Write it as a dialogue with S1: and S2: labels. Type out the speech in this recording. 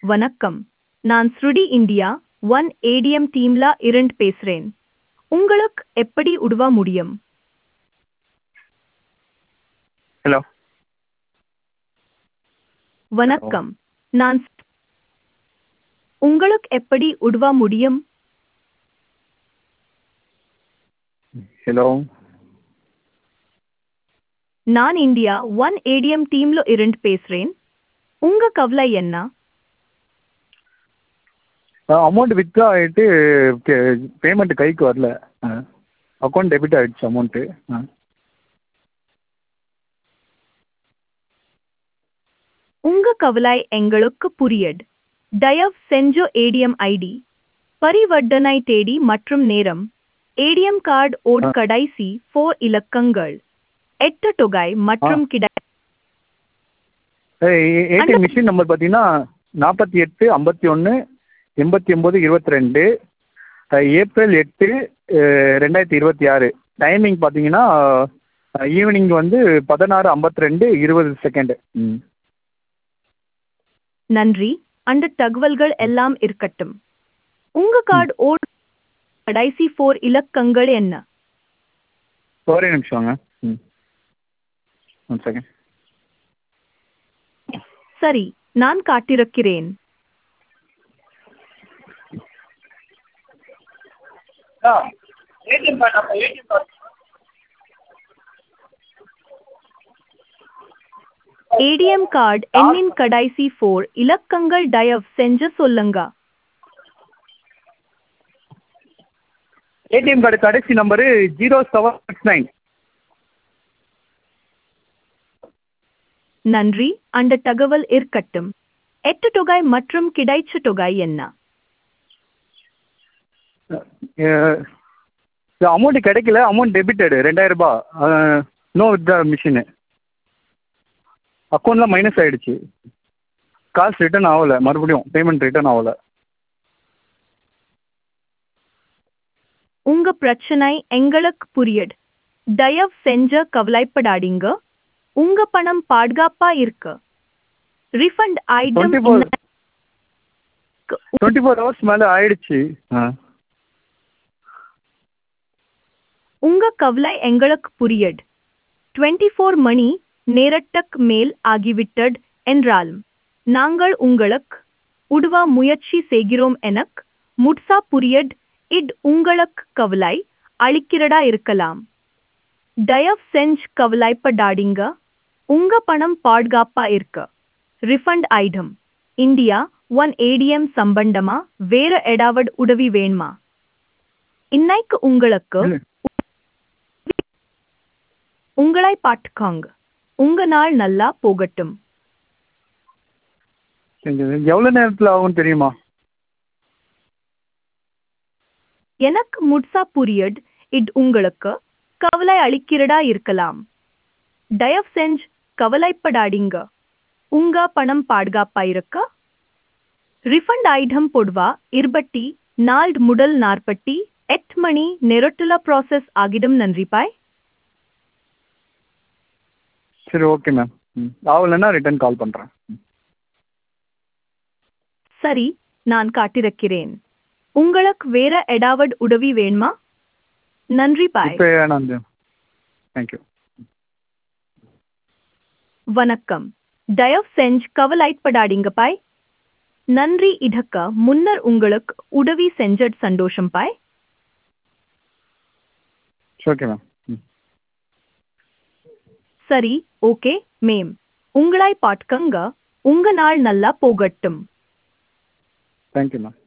S1: வணக்கம் நான் ஸ்ருடி இந்தியா ஒன் ஏடிஎம் டீம்ல இருந்து பேசுறேன் உங்களுக்கு எப்படி உதவ முடியும்
S2: ஹலோ
S1: வணக்கம் நான் ஸ்- உங்களுக்கு எப்படி உதவ முடியும்
S2: ஹலோ
S1: நான் இந்தியா ஒன் ஏடிஎம் டீம்ல இருந்து பேசுறேன் உங்க கவலை என்ன
S2: அமௌண்ட் வித்ட்ரா ஆகிட்டு பேமெண்ட் கைக்கு வரல அக்கௌண்ட் டெபிட் ஆகிடுச்சு அமௌண்ட்டு ஆ
S1: உங்க கவலை எங்களுக்கு புரியுது தயவு செஞ்சு ஏடிஎம் ஐடி பரிவர்த்தனை தேதி மற்றும் நேரம் ஏடிஎம் கார்டு ஓட் கடைசி ஃபோர் இலக்கங்கள் எட்டு தொகை மற்றும் கிடை
S2: ஏடிஎம் மிஷின் நம்பர் பார்த்தீங்கன்னா நாற்பத்தி எட்டு ஐம்பத்தி ஒன்று எண்பத்தி ஒம்பது இருபத்தி ரெண்டு ஏப்ரல் எட்டு ரெண்டாயிரத்தி இருபத்தி ஆறு டைமிங் பார்த்தீங்கன்னா ஈவினிங் வந்து பதினாறு ஐம்பத்தி ரெண்டு இருபது செகண்டு ம்
S1: நன்றி அந்த தகவல்கள் எல்லாம் இருக்கட்டும் உங்க கார்டு ஓட் கடைசி ஃபோர் இலக்கங்கள் என்ன
S2: ஒரே நிமிஷங்க ம் ஒன் செகண்ட்
S1: சரி நான் காட்டிருக்கிறேன்
S2: ஏடிஎம் கார்டு அப்போ ஏடிஎம் கார்டு
S1: ஏடிஎம் கார்டு எண்ணின் கடைசி ஃபோர் இலக்கங்கள் தயவு செஞ்சு சொல்லுங்க
S2: ஏடிஎம் கார்டு கடைசி number zero seven six nine
S1: நன்றி அந்த தகவல் இருக்கட்டும் எட்டு தொகை மற்றும் கிடைச்ச தொகை என்ன
S2: அமௌண்ட் கிடைக்கல அமௌண்ட் டெபிட்டடு ரெண்டாயிரம் ரூபாய் நோ வித்ரா மிஷினு அக்கௌண்ட்டில் மைனஸ் ஆகிடுச்சு காசு ரிட்டர்ன் ஆகலை மறுபடியும் பேமெண்ட் ரிட்டர்ன் ஆகலை
S1: உங்க பிரச்சனை எங்களுக்கு புரியுது தயவு செஞ்ச கவலைப்படாதீங்க உங்க பணம் பாதுகாப்பா இருக்கு refund item
S2: twenty four twenty four hours மேலே ஆயிடுச்சு ஆ
S1: உங்க கவலை எங்களுக்கு புரியுது டுவெண்ட்டி ஃபோர் மணி நேரத்துக்கு மேல் ஆகிவிட்டது என்றாலும் நாங்கள் உங்களுக்கு உதவ முயற்சி செய்கிறோம் எனக்கு முட்சா புரியுது இது உங்களுக்கு கவலை அளிக்கிறதா இருக்கலாம் தயவு செஞ்சு கவலைப்படாதீங்க உங்க பணம் பாதுகாப்பா இருக்கு refund item India one ATM சம்பந்தமா வேற ஏதாவது உதவி வேணுமா இன்னைக்கு உங்களுக்கு
S2: இல்ல.
S1: உங்களை பார்த்துக்காங்க உங்க நாள் நல்லா போகட்டும்
S2: எவ்வளோ நேரத்தில் ஆகும் தெரியுமா
S1: எனக்கு முட்சா புரியுது இது உங்களுக்கு கவலை அளிக்கிறதா இருக்கலாம் தயவு செஞ்சு கவலைப்படாதீங்க உங்க பணம் பாதுகாப்பா இருக்க ரிஃபண்ட் ஐட்டம் பொதுவா இருபத்தி நாலு முதல் நாற்பத்தி எட்டு மணி நேரத்துல ப்ராசஸ் ஆகிடும் நன்றி பாய்
S2: சரி ஓகே மேம் ம் ஆகலைன்னா ரிட்டர்ன் கால் பண்ணுறேன்
S1: சரி நான் காட்டிருக்கிறேன் உங்களுக்கு வேற ஏதாவது உதவி வேணுமா நன்றி பாய்
S2: இப்போ நான் தேங்க்யூ
S1: வணக்கம் தயவு செஞ்சு கவலைப்படாதீங்க பாய் நன்றி இதக்க முன்னர் உங்களுக்கு உதவி செஞ்சது சந்தோஷம் பாய்
S2: ஓகே மேம் ம்
S1: சரி ஓகே மேம் உங்களாய் பார்த்துக்கங்க உங்க நாள் நல்லா போகட்டும்
S2: தேங்க்யூ மேம்